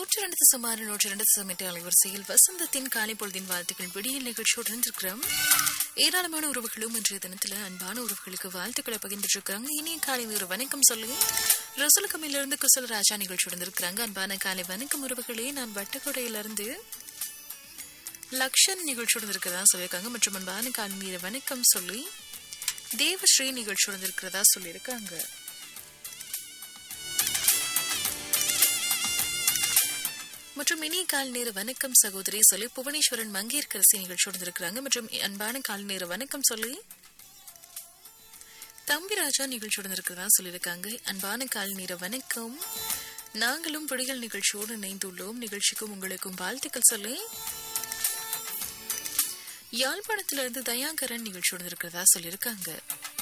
நூற்றி ரெண்டு சுமார் நூற்றி ரெண்டு சமீட்ட அலைவரிசையில் வசந்தத்தின் காலை பொழுதின் வாழ்த்துக்கள் விடியல் நிகழ்ச்சியோடு இருந்திருக்கிறோம் ஏராளமான உறவுகளும் இன்றைய தினத்துல அன்பான உறவுகளுக்கு வாழ்த்துக்களை பகிர்ந்துட்டு இருக்காங்க இனிய காலை ஒரு வணக்கம் சொல்லி ரசூலுக்கமிலிருந்து குசல் ராஜா நிகழ்ச்சியோடு இருக்கிறாங்க அன்பான காலை வணக்கம் உறவுகளே நான் வட்டக்கொடையிலிருந்து லக்ஷன் நிகழ்ச்சியோடு இருக்கிறதா சொல்லியிருக்காங்க மற்றும் அன்பான காலை மீது வணக்கம் சொல்லி தேவஸ்ரீ நிகழ்ச்சியோடு இருக்கிறதா சொல்லியிருக்காங்க மற்றும் இனிய கால் நேர வணக்கம் சகோதரி சொல்லி புவனேஸ்வரன் மங்கேற்கரசி நிகழ்ச்சியோடு இருக்கிறாங்க மற்றும் அன்பான கால் நேர வணக்கம் சொல்லி தம்பிராஜா நிகழ்ச்சியோடு இருக்கிறதா சொல்லியிருக்காங்க அன்பான கால் நேர வணக்கம் நாங்களும் விடியல் நிகழ்ச்சியோடு இணைந்துள்ளோம் நிகழ்ச்சிக்கும் உங்களுக்கும் வாழ்த்துக்கள் சொல்லி யாழ்ப்பாணத்திலிருந்து தயாகரன் நிகழ்ச்சியோடு இருக்கிறதா சொல்லியிருக்காங்க